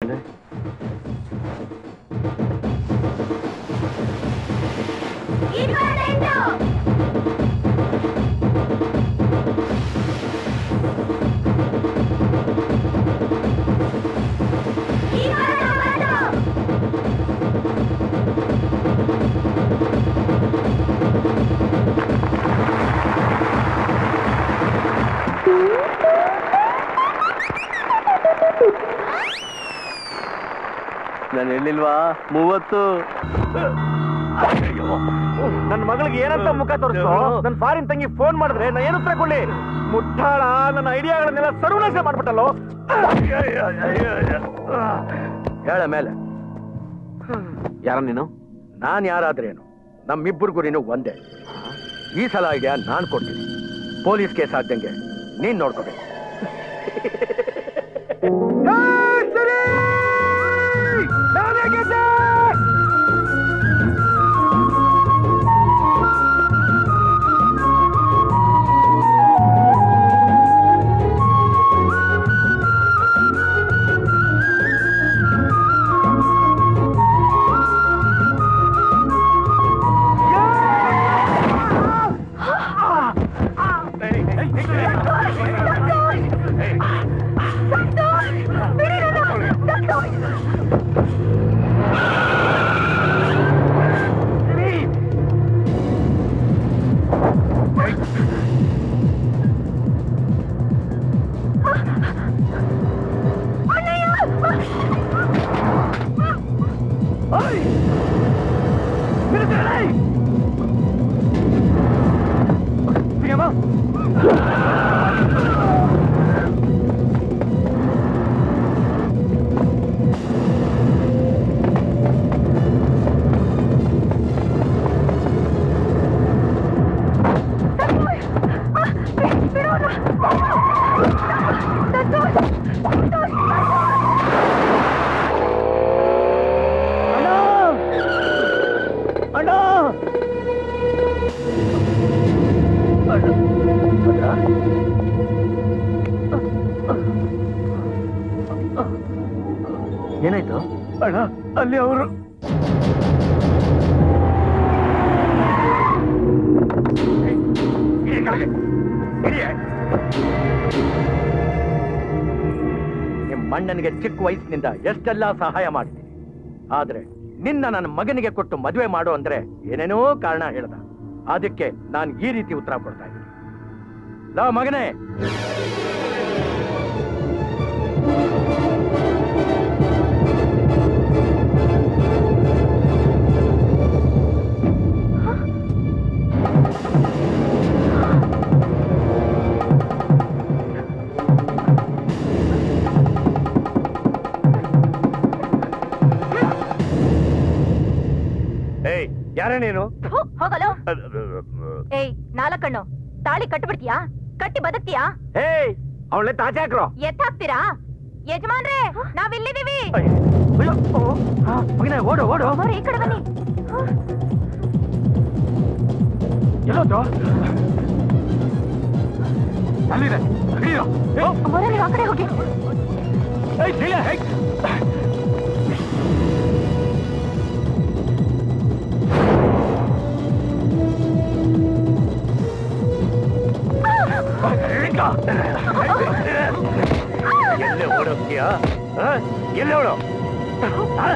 ಅಂದ್ರೆ ನಾನು ಹೇಳಿಲ್ವಾ ಮೂವತ್ತು ನನ್ನ ಮಗಳಿಗೆ ಏನಂತ ಮುಖ ತೋರಿಸು ನನ್ನ ಫಾರಿನ್ ತಂಗಿ ಫೋನ್ ಮಾಡಿದ್ರೆ ನಾ ಏನು ಉತ್ತರ ಕೊಡ್ಲಿ ಮುಟ್ಟಾಳ ನನ್ನ ಐಡಿಯಾಗಳನ್ನೆಲ್ಲ ಸರ್ವನಾಶ ಮಾಡ್ಬಿಟ್ಟಲ್ಲೋ ಹೇಳ ಮೇಲೆ ಯಾರ ನೀನು ನಾನ್ ಯಾರಾದ್ರೇನು ನಮ್ಮಿಬ್ಬರಿಗೂ ನೀನು ಒಂದೇ ಈ ಸಲ ಐಡಿಯಾ ನಾನ್ ಕೊಡ್ತೀನಿ ಪೊಲೀಸ್ ಕೇಸ್ ಆಗ್ದಂಗೆ ನೀನ್ ನೋಡ್ಕೋಬೇಕು ಅಣ್ಣ ಏನಾಯ್ತು ಅಣ್ಣ ಅಲ್ಲಿ ಅವರು ನಿಮ್ಮ ಅಣ್ಣನಿಗೆ ಚಿಕ್ಕ ವಯಸ್ಸಿನಿಂದ ಎಷ್ಟೆಲ್ಲ ಸಹಾಯ ಮಾಡಿದ್ದೀನಿ ಆದ್ರೆ ನಿನ್ನ ನನ್ನ ಮಗನಿಗೆ ಕೊಟ್ಟು ಮದುವೆ ಮಾಡು ಅಂದ್ರೆ ಏನೇನೋ ಕಾರಣ ಹೇಳ್ದ ಅದಕ್ಕೆ ನಾನು ಈ ರೀತಿ ಉತ್ತರ ಕೊಡ್ತಾ ಇದ್ದೀನಿ ಲಾ ಮಗನೇ ಏಯ್ ಯಾರೇ ನೀನು ಥು, ಹೋಗಲು ಏಯ್ ನಾಲ್ಕಣ್ಣು ತಾಳಿ ಕಟ್ಬಿಡ್ತೀಯಾ ಕಟ್ಟಿ ಬದುಕ್ತೀಯಾ ಏಯ್ ಅವಳೆ ತಾಚೆ ಹಾಕ್ರೋ ಎತ್ತಾಕ್ತೀರಾ ಯಜಮಾನ್ರೇ ನಾವಿಲ್ಲಿದೀವಿ ಅಯ್ಯೋ ಓ, ಆ, ಮಗನೇ ಓಡು ಓಡು ಅಮ್ಮೋರೆ, ಈ ಕಡೆ ಬನ್ನಿ ಎಲ್ಲೋದು ಅಲ್ಲಿದೆ ಹಿಡಿಯೋ ಅಮ್ಮೋರೆ, ನೀವು ಆ ಕಡೆ ಹೋಗಿ ಏಯ್ ಶೈಲ ಹೇಗ್ ಎಲ್ಲೇ ಓಡೋಗ್ತೀಯಾ ಆ? ಎಲ್ಲೇ ಓಡೋ ಆ?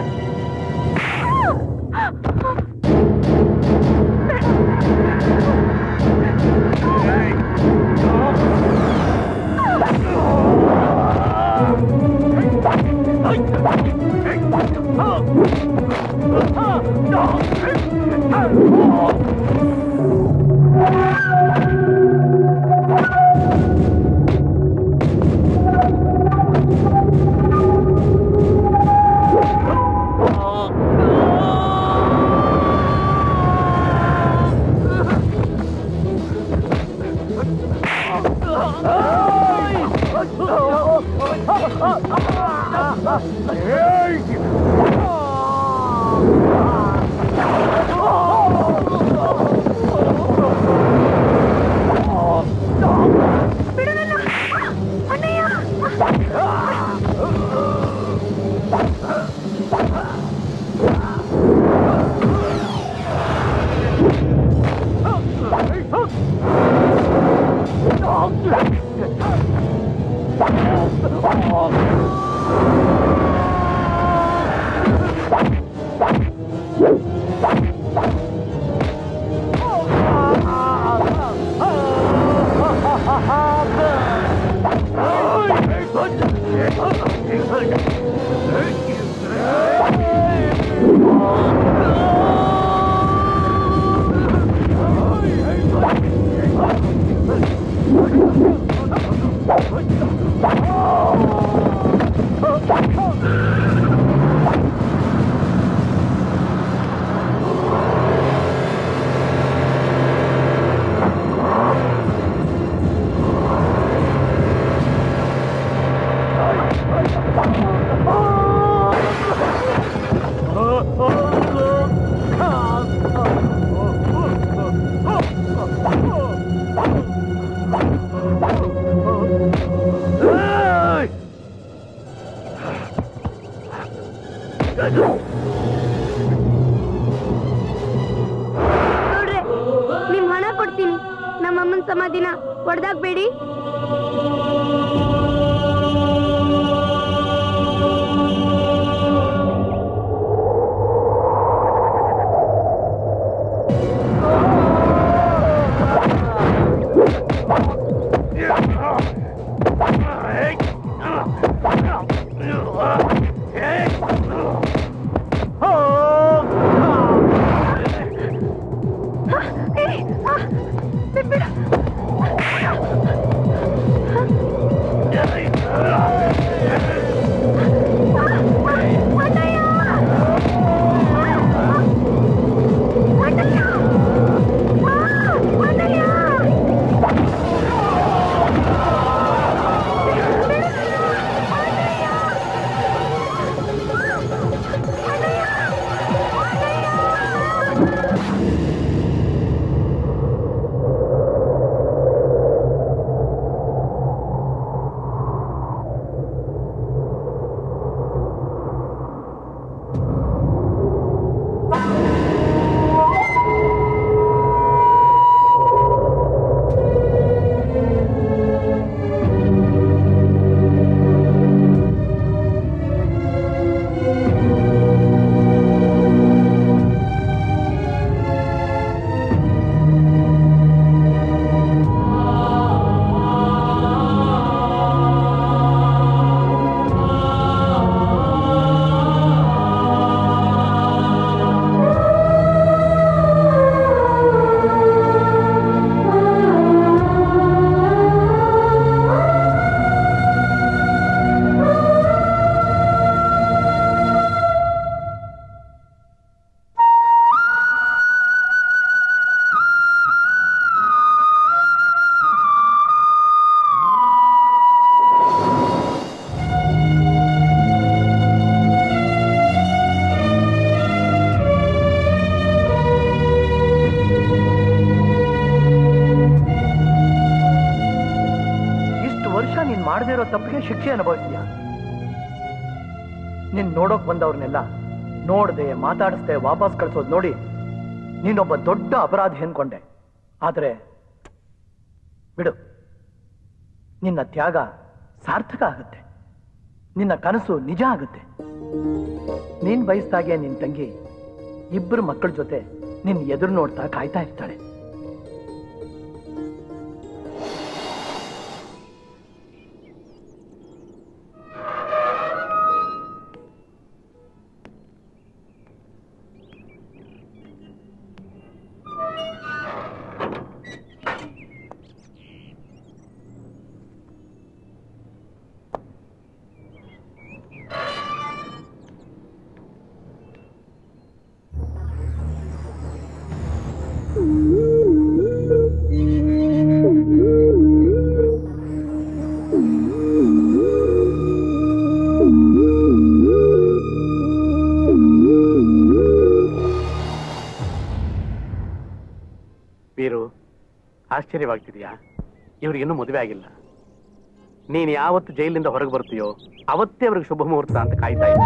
ಅಣ್ಣಯ್ಯ ನೋಡ್ರೆ ನಿಮ್ ಹಣ ಕೊಡ್ತೀನಿ ನಮ್ಮ ಅಮ್ಮನ ಸಮಾಧಿನ ಹೊಡೆದಾಕ್ಬೇಡಿ ಇಷ್ಟು ವರ್ಷ ನೀನ್ ಮಾಡದೇ ಇರೋ ತಪ್ಪಿಗೆ ಶಿಕ್ಷೆ ಅನುಭವಿಸ್ತೀಯ ನೀನ್ ನೋಡೋಕ್ ಬಂದವ್ರನ್ನೆಲ್ಲ ನೋಡ್ದೆ ಮಾತಾಡಿಸ್ದೆ ವಾಪಸ್ ಕಳ್ಸೋದ್ ನೋಡಿ ನೀನೊಬ್ಬ ದೊಡ್ಡ ಅಪರಾಧಿ ಅನ್ಕೊಂಡೆ ಆದ್ರೆ ಬಿಡು ನಿನ್ನ ತ್ಯಾಗ ಸಾರ್ಥಕ ಆಗುತ್ತೆ ನಿನ್ನ ಕನಸು ನಿಜ ಆಗುತ್ತೆ ನೀನ್ ಬಯಸ್ದಾಗೆ ನಿನ್ ತಂಗಿ ಇಬ್ಬರು ಮಕ್ಕಳ ಜೊತೆ ನಿನ್ ಎದುರು ನೋಡ್ತಾ ಕಾಯ್ತಾ ಇರ್ತಾಳೆ ವೀರು ಆಶ್ಚರ್ಯವಾಗ್ತಿದ್ಯಾ ಇವ್ರಿಗಿನ್ನೂ ಮದುವೆ ಆಗಿಲ್ಲ ನೀನ್ ಯಾವತ್ತು ಜೈಲಿಂದ ಹೊರಗೆ ಬರ್ತೀಯೋ ಅವತ್ತೇ ಅವ್ರಿಗೆ ಶುಭ ಮುಹೂರ್ತ ಅಂತ ಕಾಯ್ತಾ ಇದ್ದೆ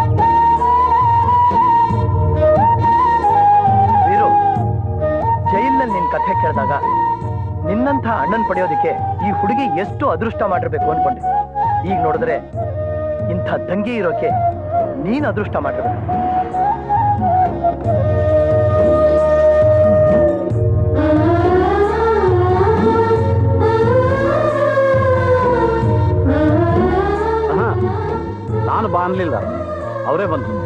ವೀರು ಜೈಲ್ನಲ್ಲಿ ನಿನ್ ಕಥೆ ಕೇಳಿದಾಗ ನಿನ್ನಂಥ ಅಣ್ಣನ್ ಪಡೆಯೋದಿಕ್ಕೆ ಈ ಹುಡುಗಿ ಎಷ್ಟು ಅದೃಷ್ಟ ಮಾಡಿರ್ಬೇಕು ಅನ್ಕೊಂಡೆ ಈಗ ನೋಡಿದ್ರೆ ಇಂಥ ತಂಗಿ ಇರೋಕೆ ನೀನ್ ಅದೃಷ್ಟ ಮಾಡಿರ್ಬೇಕು ನಾನು ಬಾ ಅನ್ಲಿಲ್ಲ ಅವರೇ ಬಂತು